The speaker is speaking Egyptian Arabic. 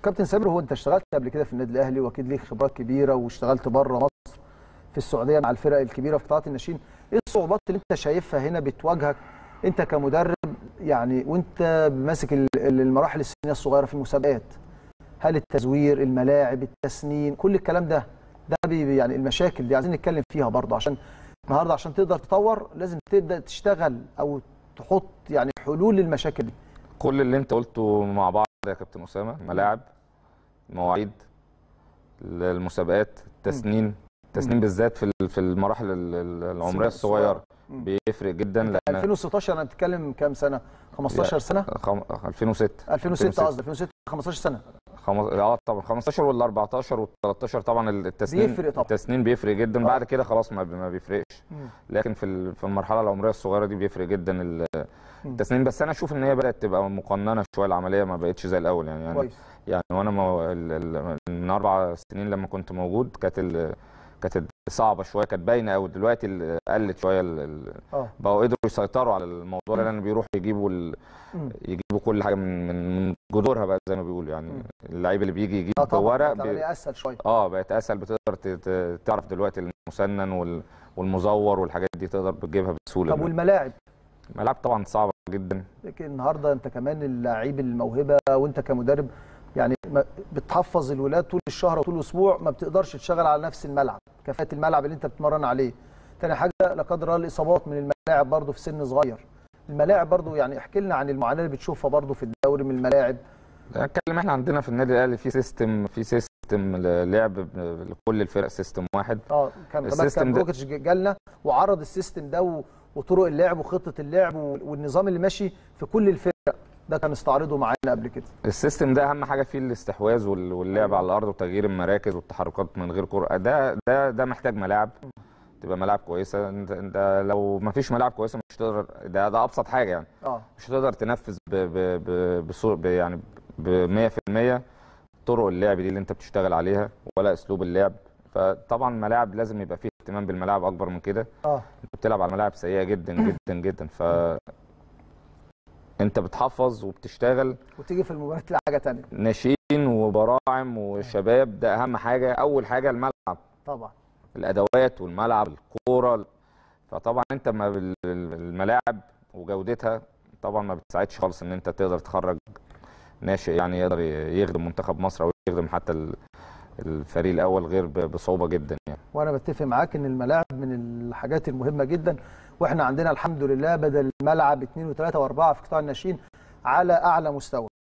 كابتن سامر هو انت اشتغلت قبل كده في النادي الاهلي واكيد ليك خبرات كبيره واشتغلت بره مصر في السعوديه مع الفرق الكبيره في قطاعات الناشئين ايه الصعوبات اللي انت شايفها هنا بتواجهك انت كمدرب يعني وانت ماسك ال- ال- المراحل السنيه الصغيره في المسابقات هل التزوير الملاعب التسنين كل الكلام ده ده بي يعني المشاكل دي عايزين نتكلم فيها برضه عشان النهارده عشان تقدر تطور لازم تبدا تشتغل او تحط يعني حلول للمشاكل دي كل اللي انت قلته مع بعض يا كابتن اسامه ملاعب مواعيد المسابقات التسنين التسنين بالذات في ال- في المراحل ال- ال- العمريه الصغيره مم. بيفرق جدا لان 2016 انا بتتكلم كام سنه 15 سنه خم... 2006 2006 قصدي 2006 15 سنه خم... اه طبعا 15 ولا 14 وال 13 طبعا التسنين بيفرق طبعا. التسنين بيفرق جدا آه. بعد كده خلاص ما, ما بيفرقش مم. لكن في ال- في المرحله العمريه الصغيره دي بيفرق جدا ال- التسنين بس انا اشوف ان هي بدات تبقى مقننه شويه العمليه ما بقتش زي الاول يعني يعني كويس يعني وانا مو... ال... ال... من اربع سنين لما كنت موجود كانت ال... كانت صعبه شويه كانت باينه قوي دلوقتي ال- قلت شويه ال... ال... اه بقوا قدروا يسيطروا على الموضوع ده لان بيروحوا يجيبوا ال... مم. يجيبوا كل حاجه من من من جذورها بقى زي ما بيقولوا يعني مم. اللعيب اللي بيجي يجيب اه طبعا ورق بقت بي... العملية اسهل شويه اه بقت اسهل بتقدر ت... ت- تعرف دلوقتي المسنن وال... والمزور والحاجات دي تقدر بتجيبها بسهوله طب والملاعب الملاعب طبعا صعبه جدا لكن النهارده انت كمان اللعيب الموهبه وانت كمدرب يعني ما- بتحفظ الولاد طول الشهر وطول الاسبوع ما بتقدرش تشتغل على نفس الملعب كفاءه الملعب اللي انت بتتمرن عليه تاني حاجه لا قدر الله الاصابات من الملاعب برضو في سن صغير الملاعب برضو يعني احكي لنا عن المعاناه اللي بتشوفها برضو في الدوري من الملاعب نتكلم احنا عندنا في النادي الاهلي في سيستم في سيستم لعب ب- لكل الفرق سيستم واحد اه كان كمان السيستم كان ده- بروكيتش جالنا وعرض السيستم ده و- وطرق اللعب وخطه اللعب و- والنظام اللي ماشي في كل الفرق ده كان استعرضه معانا قبل كده السيستم ده اهم حاجه فيه الاستحواذ وال- واللعب على الارض وتغيير المراكز والتحركات من غير كره ده ده ده محتاج ملاعب تبقى ملاعب كويسه انت, انت لو ما فيش ملاعب كويسه مش هتقدر ده ده ابسط حاجه يعني اه مش هتقدر تنفذ ب ب ب بصور ب يعني ب 100% طرق اللعب دي اللي انت بتشتغل عليها ولا اسلوب اللعب فطبعا ملاعب لازم يبقى فيه اهتمام بالملاعب اكبر من كده اه انت بتلعب على ملاعب سيئه جدا جدا جدا ف انت بتحفظ وبتشتغل وتيجي في المباراه تلاقي حاجه ثانيه ناشئين وبراعم وشباب ده اهم حاجه اول حاجه الملعب طبعا الادوات والملعب الكوره فطبعا انت ما بال- الملاعب وجودتها طبعا ما بتساعدش خالص ان انت تقدر تخرج ناشئ يعني يقدر يخدم منتخب مصر او يخدم حتى ال- الفريق الاول غير ب- بصعوبه جدا يعني وانا بتفق معاك ان الملاعب من الحاجات المهمه جدا واحنا عندنا الحمد لله بدل ملعب اثنين وثلاثه واربعه في قطاع الناشئين على اعلى مستوى